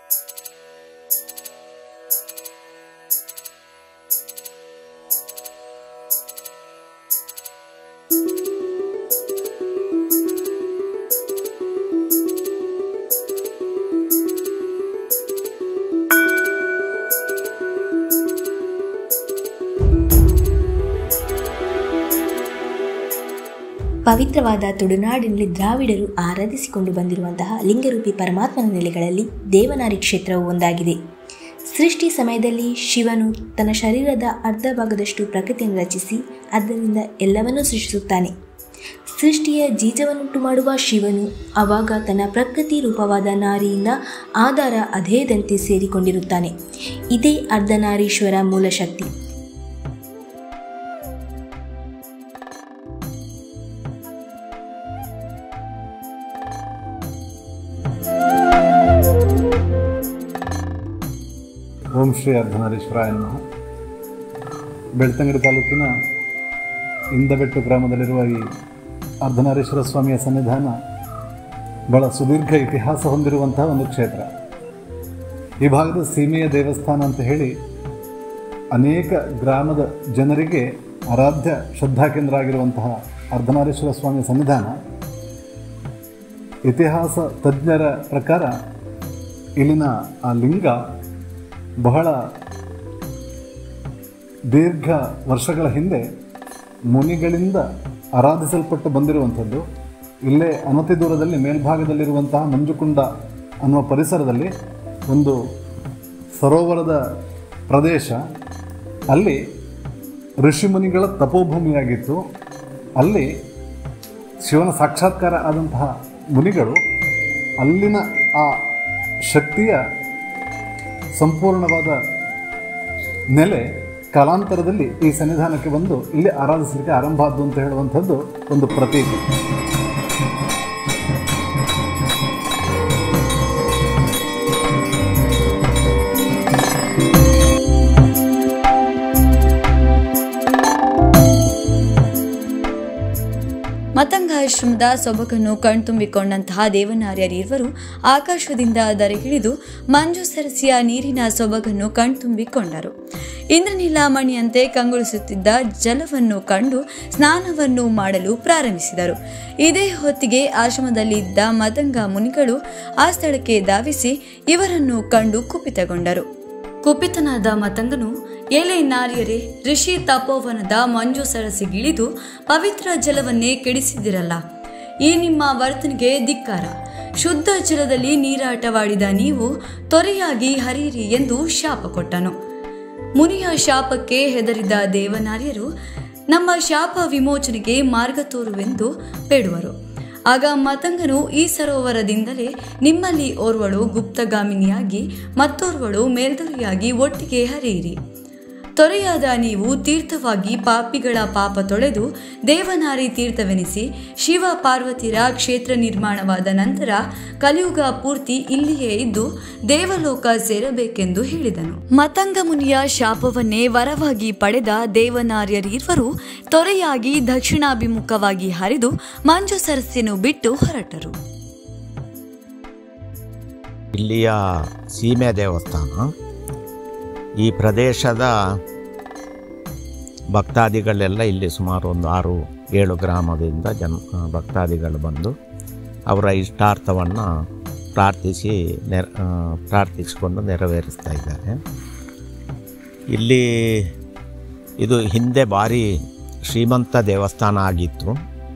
ಪವಿತ್ರವಾದ ತುಳುನಾಡಿನಲ್ಲಿ ದ್ರಾವಿಡರು ಆರಾಧಿಸಿಕೊಂಡು ಬಂದಿರುವಂತಹ ಲಿಂಗರೂಪಿ ಪರಮಾತ್ಮನ ನೆಲೆಗಳಲ್ಲಿ ದೇವನಾರಿ ಕ್ಷೇತ್ರವು ಒಂದಾಗಿದೆ ಸೃಷ್ಟಿ ಸಮಯದಲ್ಲಿ ಶಿವನು ತನ್ನ ಶರೀರದ ಅರ್ಧ ಭಾಗದಷ್ಟು ಪ್ರಕೃತಿಯನ್ನು ರಚಿಸಿ ಅದರಿಂದ ಎಲ್ಲವನ್ನೂ ಸೃಷ್ಟಿಸುತ್ತಾನೆ ಸೃಷ್ಟಿಯ ಜೀಜವನ್ನುಂಟು ಮಾಡುವ ಶಿವನು ಆವಾಗ ತನ್ನ ಪ್ರಕೃತಿ ರೂಪವಾದ ನಾರಿಯಿಂದ ಆಧಾರ ಅಧೇಯದಂತೆ ಸೇರಿಕೊಂಡಿರುತ್ತಾನೆ ಇದೇ ಅರ್ಧನಾರೀಶ್ವರ ಮೂಲಶಕ್ತಿ ಓಂ ಶ್ರೀ ಅರ್ಧನಾರೀಶ್ವರಾಯ ನಮಃ ಬೆಳ್ತಂಗಡಿ ತಾಲೂಕಿನ ಇಂದಬೆಟ್ಟು ಗ್ರಾಮದಲ್ಲಿರುವ ಈ ಅರ್ಧನಾರೀಶ್ವರ ಸ್ವಾಮಿಯ ಸನ್ನಿಧಾನ ಬಹಳ ಸುದೀರ್ಘ ಇತಿಹಾಸ ಹೊಂದಿರುವಂತಹ ಒಂದು ಕ್ಷೇತ್ರ ಈ ಭಾಗದ ಸೀಮೆಯ ದೇವಸ್ಥಾನ ಅಂತ ಹೇಳಿ ಅನೇಕ ಗ್ರಾಮದ ಜನರಿಗೆ ಆರಾಧ್ಯ ಶ್ರದ್ಧಾ ಕೇಂದ್ರ ಆಗಿರುವಂತಹ ಅರ್ಧನಾರೀಶ್ವರ ಸ್ವಾಮಿಯ ಸನ್ನಿಧಾನ ಇತಿಹಾಸ ತಜ್ಞರ ಪ್ರಕಾರ ಇಲ್ಲಿನ ಆ ಲಿಂಗ ಬಹಳ ದೀರ್ಘ ವರ್ಷಗಳ ಹಿಂದೆ ಮುನಿಗಳಿಂದ ಆರಾಧಿಸಲ್ಪಟ್ಟು ಬಂದಿರುವಂಥದ್ದು ಇಲ್ಲೇ ಅನತಿ ದೂರದಲ್ಲಿ ಮೇಲ್ಭಾಗದಲ್ಲಿರುವಂತಹ ಮಂಜುಕುಂಡ ಅನ್ನುವ ಪರಿಸರದಲ್ಲಿ ಒಂದು ಸರೋವರದ ಪ್ರದೇಶ ಅಲ್ಲಿ ಋಷಿಮುನಿಗಳ ತಪೋಭೂಮಿಯಾಗಿತ್ತು ಅಲ್ಲಿ ಶಿವನ ಸಾಕ್ಷಾತ್ಕಾರ ಆದಂತಹ ಮುನಿಗಳು ಅಲ್ಲಿನ ಆ ಶಕ್ತಿಯ ಸಂಪೂರ್ಣವಾದ ನೆಲೆ ಕಾಲಾಂತರದಲ್ಲಿ ಈ ಸನ್ನಿಧಾನಕ್ಕೆ ಬಂದು ಇಲ್ಲಿ ಆರಾಧಿಸಲಿಕ್ಕೆ ಆರಂಭ ಆದ್ದು ಅಂತ ಹೇಳುವಂಥದ್ದು ಒಂದು ಪ್ರತೀತಿ ಮತಂಗಾಶ್ರಮದ ಸೊಬಗನ್ನು ಕಣ್ತುಂಬಿಕೊಂಡಂತಹ ದೇವನಾರ್ಯರಿರುವರು ಆಕಾಶದಿಂದ ದರೆಗಿಳಿದು ಮಂಜು ಸರಸಿಯ ನೀರಿನ ಸೊಬಗನ್ನು ಕಣ್ತುಂಬಿಕೊಂಡರು ಇಂದ್ರನೀಲ ಮಣಿಯಂತೆ ಕಂಗೊಳಿಸುತ್ತಿದ್ದ ಜಲವನ್ನು ಕಂಡು ಸ್ನಾನವನ್ನು ಮಾಡಲು ಪ್ರಾರಂಭಿಸಿದರು ಇದೇ ಹೊತ್ತಿಗೆ ಆಶ್ರಮದಲ್ಲಿದ್ದ ಮತಂಗ ಮುನಿಗಳು ಆ ಸ್ಥಳಕ್ಕೆ ಧಾವಿಸಿ ಇವರನ್ನು ಕಂಡು ಕುಪಿತಗೊಂಡರು ಕುಪಿತನಾದ ಮತಂಗನು ಎಲೆ ನಾರಿಯರೇ ಋಷಿ ತಪೋವನದ ಮಂಜು ಸರಸಿಗಿಳಿದು ಪವಿತ್ರ ಜಲವನ್ನೇ ಕೆಡಿಸಿದಿರಲ್ಲ ಈ ನಿಮ್ಮ ವರ್ತನೆಗೆ ಧಿಕ್ಕಾರ ಶುದ್ಧ ಜಲದಲ್ಲಿ ನೀರಾಟವಾಡಿದ ನೀವು ತೊರೆಯಾಗಿ ಹರಿಯಿರಿ ಎಂದು ಶಾಪ ಕೊಟ್ಟನು ಮುನಿಯ ಶಾಪಕ್ಕೆ ಹೆದರಿದ ದೇವನಾರ್ಯರು ನಮ್ಮ ಶಾಪ ವಿಮೋಚನೆಗೆ ಮಾರ್ಗ ತೋರುವೆಂದು ಬೇಡುವರು ಆಗ ಮತಂಗನು ಈ ಸರೋವರದಿಂದಲೇ ನಿಮ್ಮಲ್ಲಿ ಓರ್ವಳು ಗುಪ್ತಗಾಮಿನಿಯಾಗಿ ಮತ್ತೋರ್ವಳು ಮೇಲ್ದೊರೆಯಾಗಿ ಒಟ್ಟಿಗೆ ಹರಿಯಿರಿ ತೊರೆಯಾದ ನೀವು ತೀರ್ಥವಾಗಿ ಪಾಪಿಗಳ ಪಾಪ ತೊಳೆದು ದೇವನಾರಿ ತೀರ್ಥವೆನಿಸಿ ಶಿವ ಪಾರ್ವತಿಯರ ಕ್ಷೇತ್ರ ನಿರ್ಮಾಣವಾದ ನಂತರ ಕಲಿಯುಗ ಪೂರ್ತಿ ಇಲ್ಲಿಯೇ ಇದ್ದು ದೇವಲೋಕ ಸೇರಬೇಕೆಂದು ಹೇಳಿದನು ಮತಂಗ ಮುನಿಯ ಶಾಪವನ್ನೇ ವರವಾಗಿ ಪಡೆದ ದೇವನಾರ್ಯರಿರುವರು ತೊರೆಯಾಗಿ ದಕ್ಷಿಣಾಭಿಮುಖವಾಗಿ ಹರಿದು ಮಂಜು ಸರಸ್ಯನು ಬಿಟ್ಟು ಹೊರಟರು ಇಲ್ಲಿಯ ಸೀಮೆ ದೇವಸ್ಥಾನ ಈ ಪ್ರದೇಶದ ಭಕ್ತಾದಿಗಳೆಲ್ಲ ಇಲ್ಲಿ ಸುಮಾರು ಒಂದು ಆರು ಏಳು ಗ್ರಾಮದಿಂದ ಜನ ಭಕ್ತಾದಿಗಳು ಬಂದು ಅವರ ಇಷ್ಟಾರ್ಥವನ್ನು ಪ್ರಾರ್ಥಿಸಿ ನೆರ ಆ, ಪ್ರಾರ್ಥಿಸಿಕೊಂಡು ನೆರವೇರಿಸ್ತಾ ಇದ್ದಾರೆ ಇಲ್ಲಿ ಇದು ಹಿಂದೆ ಭಾರಿ ಶ್ರೀಮಂತ ದೇವಸ್ಥಾನ ಆಗಿತ್ತು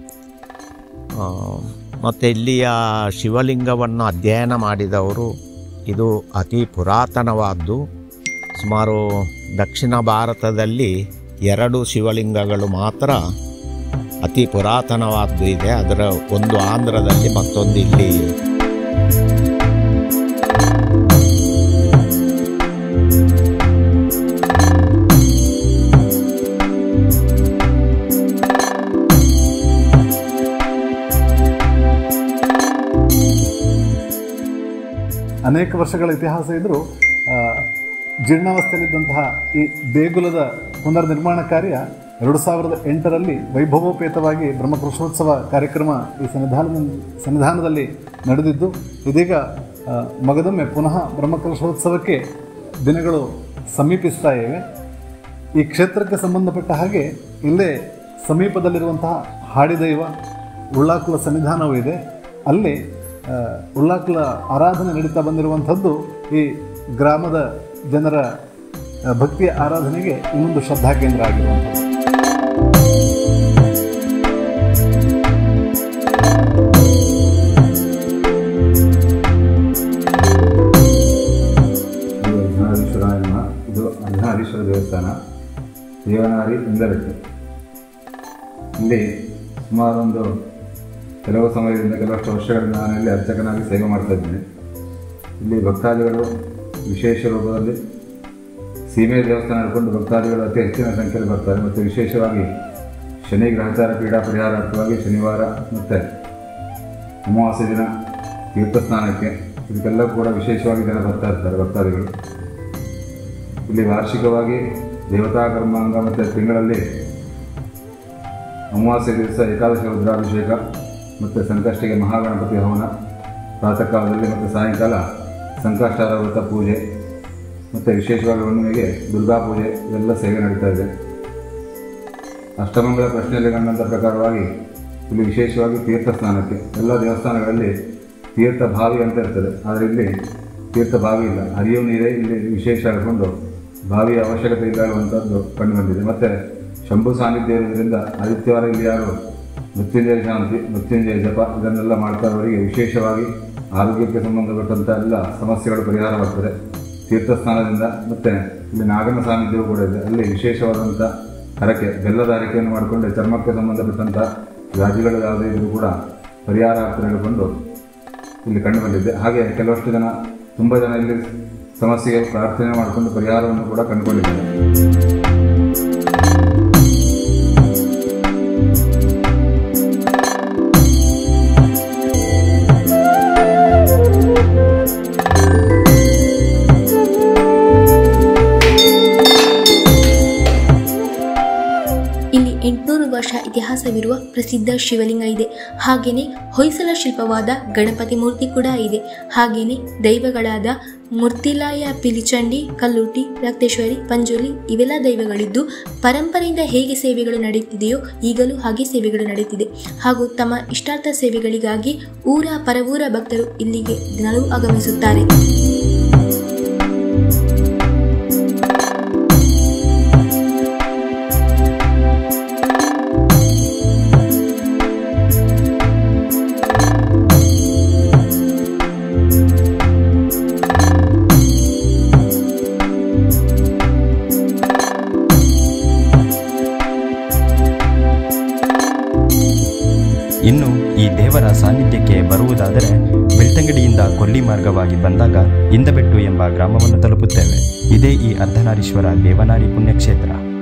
ಮತ್ತು ಇಲ್ಲಿಯ ಶಿವಲಿಂಗವನ್ನು ಅಧ್ಯಯನ ಮಾಡಿದವರು ಇದು ಅತಿ ಪುರಾತನವಾದ್ದು ಸುಮಾರು ದಕ್ಷಿಣ ಭಾರತದಲ್ಲಿ ಎರಡು ಶಿವಲಿಂಗಗಳು ಮಾತ್ರ ಅತಿ ಪುರಾತನವಾದ್ದು ಇದೆ ಅದರ ಒಂದು ಆಂಧ್ರದಲ್ಲಿ ಮತ್ತೊಂದು ಇಲ್ಲಿ ಅನೇಕ ವರ್ಷಗಳ ಇತಿಹಾಸ ಇದ್ದರೂ ಜೀರ್ಣಾವಸ್ಥೆಯಲ್ಲಿದ್ದಂತಹ ಈ ದೇಗುಲದ ಪುನರ್ನಿರ್ಮಾಣ ಕಾರ್ಯ ಎರಡು ಸಾವಿರದ ಎಂಟರಲ್ಲಿ ವೈಭವೋಪೇತವಾಗಿ ಬ್ರಹ್ಮಕೃಷ್ಣೋತ್ಸವ ಕಾರ್ಯಕ್ರಮ ಈ ಸನ್ನಿಧಾನ ಸನ್ನಿಧಾನದಲ್ಲಿ ನಡೆದಿದ್ದು ಇದೀಗ ಆ, ಮಗದೊಮ್ಮೆ ಪುನಃ ಬ್ರಹ್ಮಕಲಶೋತ್ಸವಕ್ಕೆ ದಿನಗಳು ಸಮೀಪಿಸ್ತಾ ಇವೆ ಈ ಕ್ಷೇತ್ರಕ್ಕೆ ಸಂಬಂಧಪಟ್ಟ ಹಾಗೆ ಇಲ್ಲೇ ಸಮೀಪದಲ್ಲಿರುವಂತಹ ಹಾಡಿದೈವ ಉಳ್ಳಾಕುಲ ಸನ್ನಿಧಾನವೂ ಇದೆ ಅಲ್ಲಿ ಆ, ಉಳ್ಳಾಕುಲ ಆರಾಧನೆ ನಡೀತಾ ಬಂದಿರುವಂಥದ್ದು ಈ ಗ್ರಾಮದ ಜನರ ಆ, ಭಕ್ತಿಯ ಆರಾಧನೆಗೆ ಇನ್ನೊಂದು ಶ್ರದ್ಧಾ ಕೇಂದ್ರ ಆಗಿರುವಂಥದ್ದು ಇದು ಅರ್ಧನಾರೀಶ್ವರ ಎನ್ನುವ ಇದು ಅರ್ಧನಾರೀಶ್ವರ ದೇವಸ್ಥಾನ ದೇವನಾರಿ ಇಂದಬೆಟ್ಟು ಇಲ್ಲಿ ಸುಮಾರು ಒಂದು ಕೆಲವು ಸಮಯದಿಂದ ಕೆಲವಷ್ಟು ವರ್ಷಗಳಿಂದ ನಾನು ಇಲ್ಲಿ ಅರ್ಚಕನಾಗಿ ಸೇವೆ ಮಾಡ್ತಾ ಇದ್ದೇನೆ ಇಲ್ಲಿ ಭಕ್ತಾದಿಗಳು ವಿಶೇಷ ರೂಪದಲ್ಲಿ ಸೀಮೆ ದೇವಸ್ಥಾನ ಹಿಡ್ಕೊಂಡು ಭಕ್ತಾದಿಗಳು ಅತಿ ಹೆಚ್ಚಿನ ಸಂಖ್ಯೆಯಲ್ಲಿ ಬರ್ತಾರೆ ಮತ್ತು ವಿಶೇಷವಾಗಿ ಶನಿ ಗ್ರಹಚಾರ ಪೀಡಾ ಪರಿಹಾರಾರ್ಥವಾಗಿ ಶನಿವಾರ ಮತ್ತು ಅಮಾವಾಸ್ಯೆ ದಿನ ತೀರ್ಥಸ್ನಾನಕ್ಕೆ ಇದಕ್ಕೆಲ್ಲ ಕೂಡ ವಿಶೇಷವಾಗಿ ಜನ ಬರ್ತಾ ಇರ್ತಾರೆ ಭಕ್ತಾದಿಗಳು ಇಲ್ಲಿ ವಾರ್ಷಿಕವಾಗಿ ದೇವತಾ ಕರ್ಮಾಂಗ ಮತ್ತು ತಿಂಗಳಲ್ಲಿ ಅಮಾವಾಸ್ಯೆ ದಿವಸ ಏಕಾದಶಿ ರುದ್ರಾಭಿಷೇಕ ಮತ್ತು ಸಂಕಷ್ಟಿಗೆ ಮಹಾಗಣಪತಿ ಹವನ ಪ್ರಾತಃ ಕಾಲದಲ್ಲಿ ಮತ್ತು ಸಾಯಂಕಾಲ ಸಂಕಷ್ಟಾರ ವ್ರತ ಪೂಜೆ ಮತ್ತು ವಿಶೇಷವಾಗಿ ಹುಣ್ಣಿಮೆಗೆ ದುರ್ಗಾ ಪೂಜೆ ಇವೆಲ್ಲ ಸೇವೆ ನಡೀತಾ ಇದೆ ಅಷ್ಟಮಂಗಲ ಪ್ರಶ್ನೆಯಲ್ಲಿ ಕಂಡಂಥ ಪ್ರಕಾರವಾಗಿ ಇಲ್ಲಿ ವಿಶೇಷವಾಗಿ ತೀರ್ಥ ಸ್ನಾನಕ್ಕೆ ಎಲ್ಲ ದೇವಸ್ಥಾನಗಳಲ್ಲಿ ತೀರ್ಥ ಬಾವಿ ಅಂತ ಇರ್ತದೆ ಆದರೆ ಇಲ್ಲಿ ತೀರ್ಥ ಬಾವಿ ಇಲ್ಲ ಹರಿಯುವ ನೀರೇ ಇಲ್ಲಿ ವಿಶೇಷ ಹಿಡ್ಕೊಂಡು ಬಾವಿಯ ಅವಶ್ಯಕತೆ ಇಲ್ಲ ಅನ್ನುವಂಥದ್ದು ಕಂಡು ಬಂದಿದೆ ಮತ್ತು ಶಂಭು ಸಾನ್ನಿಧ್ಯ ಇರೋದ್ರಿಂದ ಆದಿತ್ಯವಾರ ಇಲ್ಲಿ ಯಾರು ಮೃತ್ಯುಂಜಯ ಶಾಂತಿ ಮೃತ್ಯುಂಜಯ ಜಪ ಇದನ್ನೆಲ್ಲ ಮಾಡ್ತಾ ಇರೋರಿಗೆ ವಿಶೇಷವಾಗಿ ಆರೋಗ್ಯಕ್ಕೆ ಸಂಬಂಧಪಟ್ಟಂಥ ಎಲ್ಲ ಸಮಸ್ಯೆಗಳು ಪರಿಹಾರವಾಗ್ತದೆ ತೀರ್ಥ ಸ್ನಾನದಿಂದ ಮತ್ತು ಇಲ್ಲಿ ನಾಗನ ಸಾನ್ನಿಧ್ಯವೂ ಕೂಡ ಇದೆ ಅಲ್ಲಿ ವಿಶೇಷವಾದಂಥ ಹರಕೆ ಬೆಲ್ಲದ ಹರಕೆಯನ್ನು ಮಾಡಿಕೊಂಡು ಚರ್ಮಕ್ಕೆ ಸಂಬಂಧಪಟ್ಟಂಥ ವ್ಯಾಧಿಗಳು ಯಾವುದೇ ಇದ್ರೂ ಕೂಡ ಪರಿಹಾರ ಆಗ್ತದೆ ಹೇಳಿಕೊಂಡು ಇಲ್ಲಿ ಕಂಡು ಬಂದಿದೆ ಹಾಗೆ ಕೆಲವಷ್ಟು ಜನ ತುಂಬ ಜನ ಇಲ್ಲಿ ಸಮಸ್ಯೆಗೆ ಪ್ರಾರ್ಥನೆ ಮಾಡಿಕೊಂಡು ಪರಿಹಾರವನ್ನು ಕೂಡ ಕಂಡುಕೊಂಡಿದ್ದಾರೆ ಇಲ್ಲಿ ಎಂಟುನೂರು ವರ್ಷ ಇತಿಹಾಸವಿರುವ ಪ್ರಸಿದ್ಧ ಶಿವಲಿಂಗ ಇದೆ ಹಾಗೇನೆ ಹೊಯ್ಸಳ ಶಿಲ್ಪವಾದ ಗಣಪತಿ ಮೂರ್ತಿ ಕೂಡ ಇದೆ ಹಾಗೇನೆ ದೈವಗಳಾದ ಮೂರ್ತಿಲಾಯ ಪಿಲಿಚಂಡಿ ಕಲ್ಲುಟಿ ರಕ್ತೇಶ್ವರಿ ಪಂಜುಲಿ ಇವೆಲ್ಲ ದೈವಗಳಿದ್ದು ಪರಂಪರೆಯಿಂದ ಹೇಗೆ ಸೇವೆಗಳು ನಡೆಯುತ್ತಿದೆಯೋ ಈಗಲೂ ಹಾಗೆ ಸೇವೆಗಳು ನಡೆಯುತ್ತಿದೆ ಹಾಗೂ ತಮ್ಮ ಇಷ್ಟಾರ್ಥ ಸೇವೆಗಳಿಗಾಗಿ ಊರ ಪರವೂರ ಭಕ್ತರು ಇಲ್ಲಿಗೆ ದಿನವೂ ಆಗಮಿಸುತ್ತಾರೆ ಇನ್ನು ಈ ದೇವರ ಸಾನ್ನಿಧ್ಯಕ್ಕೆ ಬರುವುದಾದರೆ ಬೆಳ್ತಂಗಡಿಯಿಂದ ಕೊಲ್ಲಿ ಮಾರ್ಗವಾಗಿ ಬಂದಾಗ ಇಂದಬೆಟ್ಟು ಎಂಬ ಗ್ರಾಮವನ್ನು ತಲುಪುತ್ತೇವೆ ಇದೇ ಈ ಅರ್ಧನಾರೀಶ್ವರ ದೇವನಾರಿ ಪುಣ್ಯಕ್ಷೇತ್ರ